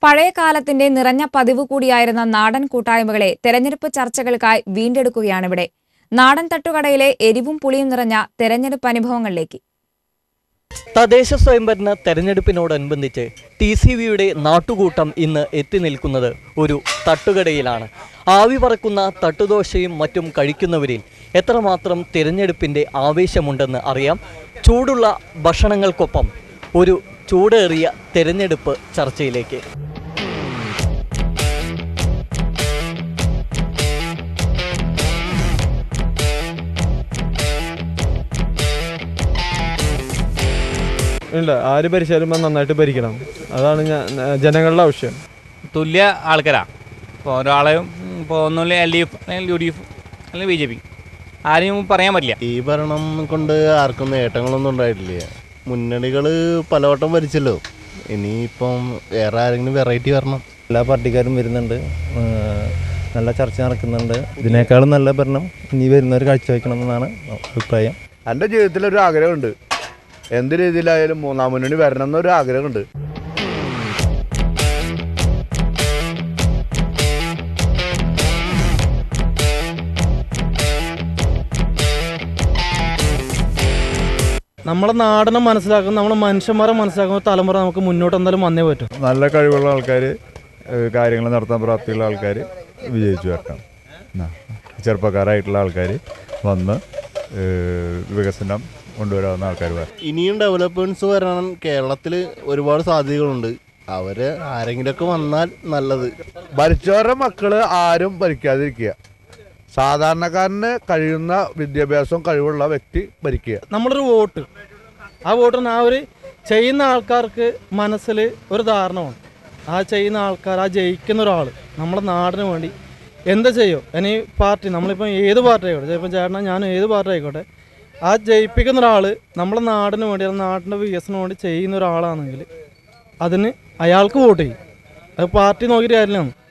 പഴയ കാലത്തിന്റെ നിറഞ്ഞ പതിവ് കൂടിയായിരുന്ന നാടൻ കൂട്ടായ്മകളെ തെരഞ്ഞെടുപ്പ് ചർച്ചകൾക്കായി വീണ്ടെടുക്കുകയാണിവിടെ നാടൻ തട്ടുകടയിലെ എരിവും പുളിയും നിറഞ്ഞ തെരഞ്ഞെടുപ്പ് അനുഭവങ്ങളിലേക്ക് തദ്ദേശ സ്വയംഭരണ തെരഞ്ഞെടുപ്പിനോടനുബന്ധിച്ച് ടി സി വിയുടെ നാട്ടുകൂട്ടം ഇന്ന് എത്തി നിൽക്കുന്നത് ഒരു തട്ടുകടയിലാണ് ആവി പറക്കുന്ന തട്ടുദോശയും മറ്റും കഴിക്കുന്നവരിൽ എത്രമാത്രം തിരഞ്ഞെടുപ്പിൻ്റെ ആവേശമുണ്ടെന്ന് അറിയാം ചൂടുള്ള ഭക്ഷണങ്ങൾക്കൊപ്പം ഒരു ചൂടേറിയ തിരഞ്ഞെടുപ്പ് ചർച്ചയിലേക്ക് ഇല്ല ആര് ഭരിച്ചാലും അത് നന്നായിട്ട് ഭരിക്കണം അതാണ് ഞാൻ ജനങ്ങളുടെ ആവശ്യം തുല്യ ആൾക്കാരാണ് ഇപ്പോൾ ഒരാളെയും ഇപ്പോൾ ഒന്നുമില്ല എൽ ഡി എഫ് അല്ലെങ്കിൽ യു ഡി എഫ് അല്ലെങ്കിൽ ബി ജെ പി ആരെയും പറയാൻ പറ്റില്ല ഈ ഭരണം കൊണ്ട് ആർക്കും നേട്ടങ്ങളൊന്നും ഉണ്ടായിട്ടില്ല മുന്നണികൾ പലവട്ടം ഭരിച്ചല്ലോ ഇനിയിപ്പം വേറെ ആരെങ്കിലും വെറൈറ്റി വരണം എല്ലാ പാർട്ടിക്കാരും വരുന്നുണ്ട് ഏഹ് നല്ല ചർച്ച നടക്കുന്നുണ്ട് ഇതിനേക്കാളും നല്ല ഭരണം ഇനി വരുന്നവർ കാഴ്ചവെക്കണം എന്നാണ് അഭിപ്രായം എൻ്റെ ജീവിതത്തിൽ ഒരു ആഗ്രഹമുണ്ട് എന്ത് രീതിയിലായാലും മൂന്നാം മുന്നണി വരണം എന്നൊരു ആഗ്രഹമുണ്ട് നമ്മളെ നാടിനെ മനസ്സിലാക്കുന്ന നമ്മളെ മനുഷ്യന്മാരെ മനസ്സിലാക്കുന്ന തലമുറ നമുക്ക് മുന്നോട്ട് എന്തായാലും വന്നേ പറ്റും നല്ല കഴിവുള്ള ആൾക്കാർ കാര്യങ്ങൾ നടത്താൻ പ്രാപ്തിയുള്ള ആൾക്കാർ വിജയിച്ചു വരണം ആ, ചെറുപ്പക്കാരായിട്ടുള്ള ആൾക്കാർ വന്ന് ഏഹ്, വികസനം കൊണ്ടുവരാവുന്ന ആൾക്കാർ വരണം ഇനിയും ഡെവലപ്മെൻറ്റ്സ് വരാൻ കേരളത്തിൽ ഒരുപാട് സാധ്യതകളുണ്ട് അവർ ആരെങ്കിലുമൊക്കെ വന്നാൽ നല്ലത് ഭരിച്ചവരുടെ മക്കള് ആരും ഭരിക്കാതിരിക്കുക സാധാരണക്കാരന് കഴിയുന്ന വിദ്യാഭ്യാസവും കഴിവുള്ള വ്യക്തി ഭരിക്കുക നമ്മളൊരു വോട്ട് ആ വോട്ടിന് ആ ഒരു ചെയ്യുന്ന ആൾക്കാർക്ക് മനസ്സിൽ ഒരു ധാരണ വേണം ആ ചെയ്യുന്ന ആൾക്കാർ ആ ജയിക്കുന്ന ഒരാൾ നമ്മുടെ നാടിന് വേണ്ടി എന്താ ചെയ്യോ ഇനി പാർട്ടി നമ്മളിപ്പം ഏത് പാർട്ടി ആയിക്കോട്ടെ ചിലപ്പോൾ ചേട്ടനാ ഞാൻ ഏത് പാർട്ടി ആയിക്കോട്ടെ ആ ജയിപ്പിക്കുന്ന ഒരാൾ നമ്മുടെ നാടിന് വേണ്ടി അല്ലെങ്കിൽ നാടിൻ്റെ വികസനം വേണ്ടി ചെയ്യുന്ന ഒരാളാണെങ്കിൽ അതിന് അയാൾക്ക് വോട്ട് ചെയ്യും അത് പാർട്ടി നോക്കിയിട്ട് കാര്യമില്ല